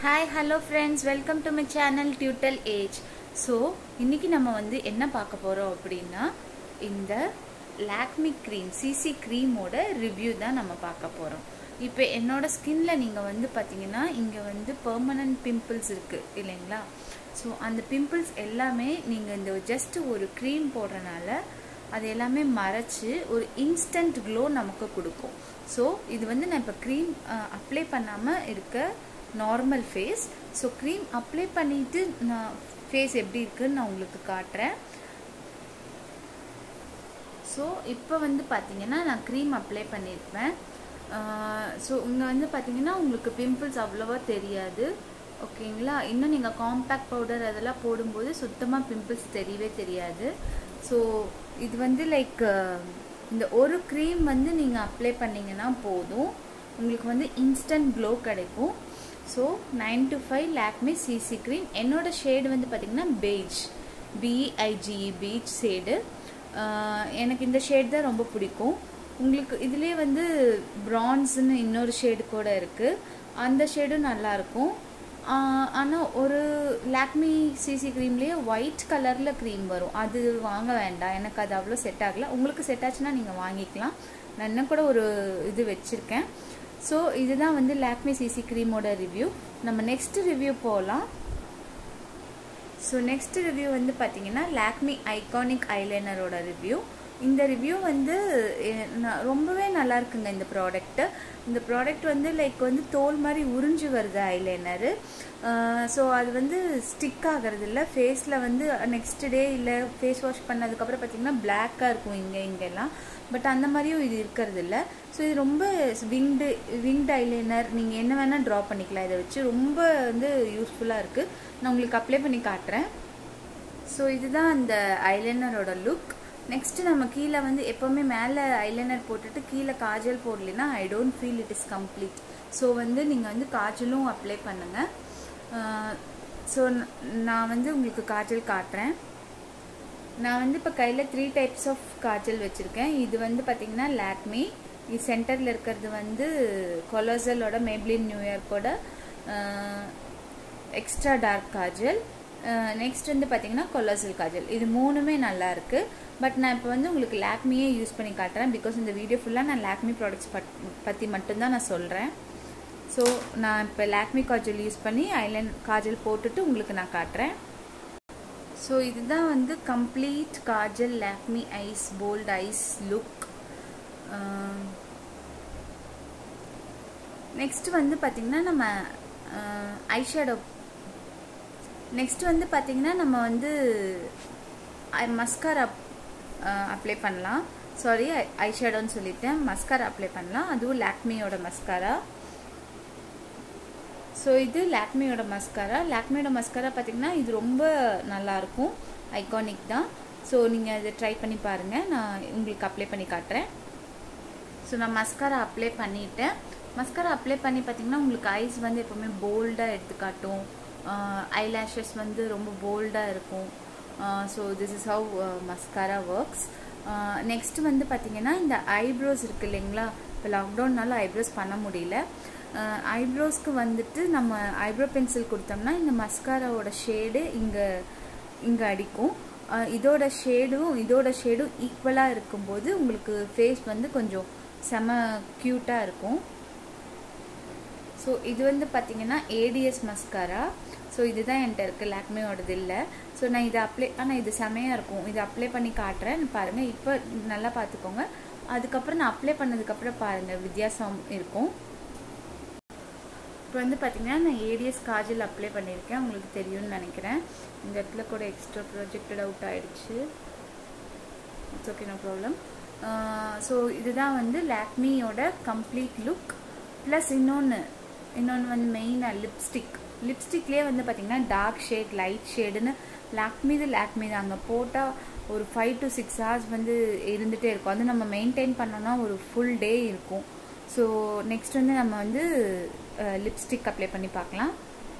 hi hello friends welcome to my channel டியூட்டல் ஏஜ் so இன்னைக்கு நம்ம வந்து என்ன பார்க்க போகிறோம் அப்படின்னா இந்த லாக்மி க்ரீம் சிசி க்ரீமோட ரிவ்யூ தான் நம்ம பார்க்க போகிறோம் இப்போ என்னோட ஸ்கின்ல நீங்கள் வந்து பார்த்தீங்கன்னா இங்கே வந்து பெர்மனன்ட் பிம்பிள்ஸ் இருக்குது இல்லைங்களா ஸோ அந்த பிம்பிள்ஸ் எல்லாமே நீங்கள் இந்த ஜஸ்ட் ஒரு க்ரீம் போடுறனால அது எல்லாமே மறைச்சு ஒரு இன்ஸ்டன்ட் க்ளோ நமக்கு கொடுக்கும் ஸோ இது வந்து நான் இப்போ க்ரீம் அப்ளை பண்ணாமல் இருக்க normal face so cream apply பண்ணிட்டு நான் ஃபேஸ் எப்படி இருக்குன்னு நான் உங்களுக்கு காட்டுறேன் ஸோ இப்போ வந்து பார்த்தீங்கன்னா நான் க்ரீம் அப்ளை பண்ணியிருப்பேன் ஸோ இங்கே வந்து பார்த்தீங்கன்னா உங்களுக்கு பிம்பிள்ஸ் அவ்வளோவா தெரியாது ஓகேங்களா இன்னும் நீங்கள் காம்பேக்ட் பவுடர் அதெல்லாம் போடும்போது சுத்தமாக பிம்பிள்ஸ் தெரியவே தெரியாது ஸோ இது வந்து லைக் இந்த ஒரு க்ரீம் வந்து நீங்கள் அப்ளை பண்ணிங்கன்னா போதும் உங்களுக்கு வந்து இன்ஸ்டன்ட் க்ளோ கிடைக்கும் so nine to five Lakme CC cream என்னோட ஷேடு வந்து பார்த்திங்கன்னா பெய்ஜ் பிஐஜிஇ பீச் ஷேடு எனக்கு இந்த ஷேட் தான் ரொம்ப பிடிக்கும் உங்களுக்கு இதுலேயே வந்து ப்ரான்ஸ்னு இன்னொரு ஷேடு கூட இருக்குது அந்த ஷேடும் நல்லாயிருக்கும் ஆனால் ஒரு லாக்மி சிசி க்ரீம்லேயே ஒயிட் கலரில் க்ரீம் வரும் அது வாங்க வேண்டாம் எனக்கு அது அவ்வளோ செட் ஆகலை உங்களுக்கு செட் ஆச்சுன்னா நீங்கள் வாங்கிக்கலாம் நான் இன்னும் கூட ஒரு இது வச்சுருக்கேன் ஸோ இதுதான் வந்து லாக்மி சிசி க்ரீமோட ரிவ்யூ நம்ம நெக்ஸ்ட் ரிவ்யூ போகலாம் ஸோ நெக்ஸ்ட் ரிவ்யூ வந்து பார்த்தீங்கன்னா லாக்மி ஐகானிக் ஐலைனரோட ரிவ்யூ இந்த ரிவ்யூ வந்து ரொம்பவே நல்லா இருக்குங்க இந்த ப்ராடக்ட்டு இந்த ப்ராடக்ட் வந்து லைக் வந்து தோல் மாதிரி உறிஞ்சு வருது ஐலைனரு ஸோ அது வந்து ஸ்டிக் ஆகிறது இல்லை ஃபேஸில் வந்து நெக்ஸ்ட் டே இல்லை ஃபேஸ் வாஷ் பண்ணதுக்கப்புறம் பார்த்தீங்கன்னா பிளாக்காக இருக்கும் இங்கே இங்கெல்லாம் பட் அந்த மாதிரியும் இது இருக்கிறது இல்லை ஸோ இது ரொம்ப விங்டு விங்டு ஐலைனர் நீங்கள் என்ன வேணால் ட்ரா பண்ணிக்கலாம் இதை வச்சு ரொம்ப வந்து யூஸ்ஃபுல்லாக இருக்குது நான் உங்களுக்கு அப்ளை பண்ணி காட்டுறேன் ஸோ இதுதான் அந்த ஐலைனரோட லுக் நெக்ஸ்ட்டு நம்ம கீழே வந்து எப்போவுமே மேலே ஐலைனர் போட்டுட்டு கீழே காஜல் போடலைன்னா I don't feel it is complete so வந்து நீங்கள் வந்து காஜலும் அப்ளை பண்ணுங்கள் ஸோ நான் வந்து உங்களுக்கு காஜல் காட்டுறேன் நான் வந்து இப்போ கையில் த்ரீ டைப்ஸ் ஆஃப் காஜல் வச்சுருக்கேன் இது வந்து பார்த்திங்கன்னா லாக்மி இது சென்டரில் இருக்கிறது வந்து கொலோசலோட மேப்ளின் நியூயார்க்கோட எக்ஸ்ட்ரா டார்க் காஜல் நெக்ஸ்ட் வந்து பார்த்தீங்கன்னா கொலோசல் காஜல் இது மூணுமே நல்லா இருக்குது பட் நான் இப்போ வந்து உங்களுக்கு லாக்மியே யூஸ் பண்ணி காட்டுறேன் பிகாஸ் இந்த வீடியோ ஃபுல்லாக நான் லாக்மி ப்ராடக்ட்ஸ் பற்றி மட்டும்தான் நான் சொல்கிறேன் ஸோ நான் இப்போ லாக்மி காஜல் யூஸ் பண்ணி ஐலைன் காஜல் போட்டுட்டு உங்களுக்கு நான் காட்டுறேன் ஸோ இதுதான் வந்து complete kajal Lakme eyes bold eyes look next வந்து பார்த்திங்கன்னா நம்ம ஐஷேடோ நெக்ஸ்ட் வந்து பார்த்திங்கன்னா நம்ம வந்து மஸ்காரா அப்ளை பண்ணலாம் சாரி ஐஷேடோன்னு சொல்லிட்டேன் மஸ்காரா அப்ளை பண்ணலாம் அதுவும் லாக்மியோட மஸ்காரா ஸோ இது லாக்மியோட மஸ்காரா லாக்மியோட மஸ்காரா பார்த்திங்கன்னா இது ரொம்ப நல்லாயிருக்கும் ஐகானிக் தான் ஸோ நீங்கள் அதை ட்ரை பண்ணி பாருங்கள் நான் உங்களுக்கு அப்ளை பண்ணி காட்டுறேன் ஸோ நான் மஸ்காரா அப்ளை பண்ணிட்டேன் மஸ்காரா அப்ளை பண்ணி பார்த்திங்கன்னா உங்களுக்கு ஐஸ் வந்து எப்போவுமே போல்டாக எடுத்து காட்டும் ஐலாஷஸ் வந்து ரொம்ப போல்டாக இருக்கும் so this is how mascara works next வந்து பார்த்திங்கன்னா இந்த ஐப்ரோஸ் இருக்குது இல்லைங்களா இப்போ லாக்டவுன்னால ஐப்ரோஸ் பண்ண முடியல ஐப்ரோஸ்க்கு வந்துட்டு நம்ம ஐப்ரோ பென்சில் கொடுத்தோம்னா இந்த மஸ்காராவோட ஷேடு இங்கே இங்கே அடிக்கும் இதோட ஷேடும் இதோட ஷேடும் ஈக்குவலாக இருக்கும்போது உங்களுக்கு ஃபேஸ் வந்து கொஞ்சம் செம க்யூட்டாக இருக்கும் ஸோ இது வந்து பார்த்தீங்கன்னா ஏடிஎஸ் மஸ்காரா ஸோ இதுதான் என்கிட்ட இருக்குது லாக்மேயோடது இல்லை ஸோ நான் இதை அப்ளை ஆனால் இது செமையாக இருக்கும் இதை அப்ளை பண்ணி காட்டுறேன் பாருங்கள் இப்போ நல்லா பார்த்துக்கோங்க அதுக்கப்புறம் நான் அப்ளை பண்ணதுக்கப்புறம் பாருங்கள் வித்தியாசம் இருக்கும் இப்போ வந்து பார்த்தீங்கன்னா நான் ஏடிஎஸ் காஜல் அப்ளை பண்ணியிருக்கேன் உங்களுக்கு தெரியும்னு நினைக்கிறேன் இந்த இடத்துல கூட எக்ஸ்ட்ரா ப்ரொஜெக்டட் அவுட் ஆகிடுச்சு it's okay no problem so இதுதான் வந்து லாக்மியோட கம்ப்ளீட் லுக் ப்ளஸ் இன்னொன்று இன்னொன்று வந்து மெயினாக லிப்ஸ்டிக் லிப்ஸ்டிக்லேயே வந்து பார்த்திங்கன்னா டார்க் ஷேட் லைட் ஷேடுன்னு லாக்மி இது லாக்மி தான் அங்கே போட்டால் ஒரு ஃபைவ் டு சிக்ஸ் ஹவர்ஸ் வந்து இருந்துகிட்டே இருக்கும் அது நம்ம மெயின்டைன் பண்ணோன்னா ஒரு ஃபுல் டே இருக்கும் ஸோ நெக்ஸ்ட் வந்து நம்ம வந்து லிப்ஸ்டிக் அப்ளை பண்ணி பார்க்கலாம்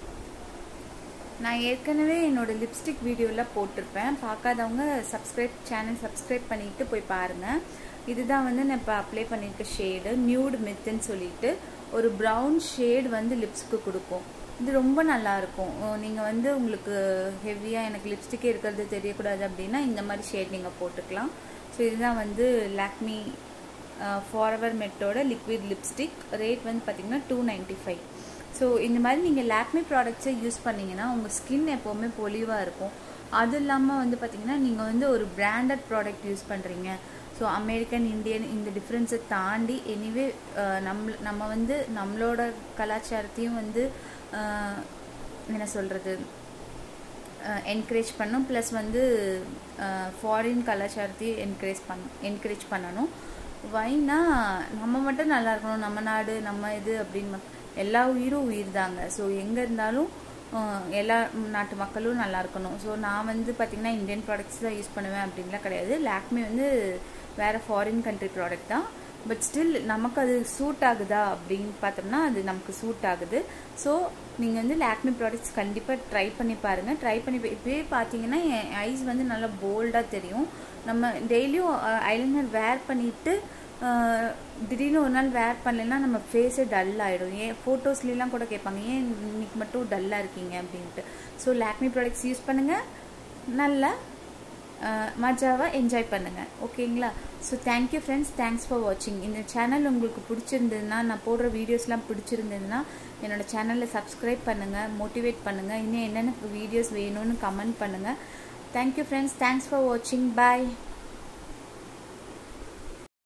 நான் ஏற்கனவே என்னோட லிப்ஸ்டிக் வீடியோவில் போட்டிருப்பேன் பார்க்காதவங்க சப்ஸ்கிரைப் சேனல் சப்ஸ்கிரைப் பண்ணிட்டு போய் பாருங்கள் இதுதான் வந்து நான் இப்போ அப்ளை பண்ணியிருக்க ஷேடு நியூடு மித்துன்னு சொல்லிட்டு ஒரு ப்ரௌன் ஷேட் வந்து லிப்ஸ்க்கு கொடுக்கும் இது ரொம்ப நல்லா இருக்கும் நீங்கள் வந்து உங்களுக்கு ஹெவியாக எனக்கு லிப்ஸ்டிக்கே இருக்கிறது தெரியக்கூடாது அப்படின்னா இந்த மாதிரி ஷேட் நீங்கள் போட்டுக்கலாம் ஸோ இதுதான் வந்து லாக்மி ஃபார்வர் மெட்டோட லிக்விட் லிப்ஸ்டிக் ரேட் வந்து பார்த்தீங்கன்னா டூ நைன்ட்டி ஃபைவ் ஸோ இந்த மாதிரி நீங்கள் லாக்மி ப்ராடக்ட்ஸை யூஸ் பண்ணிங்கன்னா உங்கள் ஸ்கின் எப்போவுமே பொலிவாக இருக்கும் அது இல்லாமல் வந்து பார்த்தீங்கன்னா நீங்கள் வந்து ஒரு பிராண்டட் ப்ராடக்ட் யூஸ் பண்ணுறீங்க ஸோ அமெரிக்கன் இந்தியன் இந்த டிஃப்ரென்ஸை தாண்டி எனிவே நம்ம நம்ம வந்து நம்மளோட கலாச்சாரத்தையும் வந்து என்ன சொல்கிறது என்கரேஜ் பண்ணும் ப்ளஸ் வந்து ஃபாரின் கலாச்சாரத்தையும் என்கரேஜ் பண்ண என்கரேஜ் பண்ணணும் வைனா நம்ம மட்டும் நல்லா இருக்கணும் நம்ம நாடு நம்ம இது அப்படின்னு எல்லா உயிரும் உயிர் தாங்க ஸோ எங்கே இருந்தாலும் எல்லா நாட்டு மக்களும் நல்லா இருக்கணும் ஸோ நான் வந்து பார்த்திங்கன்னா இந்தியன் ப்ராடக்ட்ஸ் தான் யூஸ் பண்ணுவேன் அப்படின்லாம் கிடையாது லாக்மி வந்து வேறு ஃபாரின் கண்ட்ரி ப்ராடக்ட் தான் பட் ஸ்டில் நமக்கு அது சூட் ஆகுதா அப்படின்னு பார்த்தோம்னா அது நமக்கு சூட் ஆகுது ஸோ நீங்கள் வந்து லாக்மி ப்ராடக்ட்ஸ் கண்டிப்பாக ட்ரை பண்ணி பாருங்கள் ட்ரை பண்ணி இப்போயே பார்த்தீங்கன்னா என் ஐஸ் வந்து நல்லா போல்டாக தெரியும் நம்ம டெய்லியும் ஐலைனர் வேர் பண்ணிவிட்டு திடீர்னு ஒரு நாள் வேர் பண்ணலைன்னா நம்ம ஃபேஸே டல் ஆகிடும் ஏன் ஃபோட்டோஸ்லாம் கூட கேட்பாங்க ஏன் இன்னைக்கு மட்டும் டல்லாக இருக்கீங்க அப்படின்ட்டு ஸோ லாக்மி ப்ராடக்ட்ஸ் யூஸ் பண்ணுங்கள் நல்லா மஜாவாக என்ஜாய் பண்ணுங்கள் ஓகேங்களா so thank you friends thanks for வாட்சிங் இந்த சேனல் உங்களுக்கு பிடிச்சிருந்ததுன்னா நான் போடுற வீடியோஸ்லாம் பிடிச்சிருந்ததுன்னா என்னோட சேனலில் சப்ஸ்கிரைப் பண்ணுங்கள் மோட்டிவேட் பண்ணுங்கள் இன்னும் என்னென்ன வீடியோஸ் வேணும்னு கமெண்ட் பண்ணுங்கள் தேங்க்யூ ஃப்ரெண்ட்ஸ் தேங்க்ஸ் ஃபார் வாட்சிங் பாய்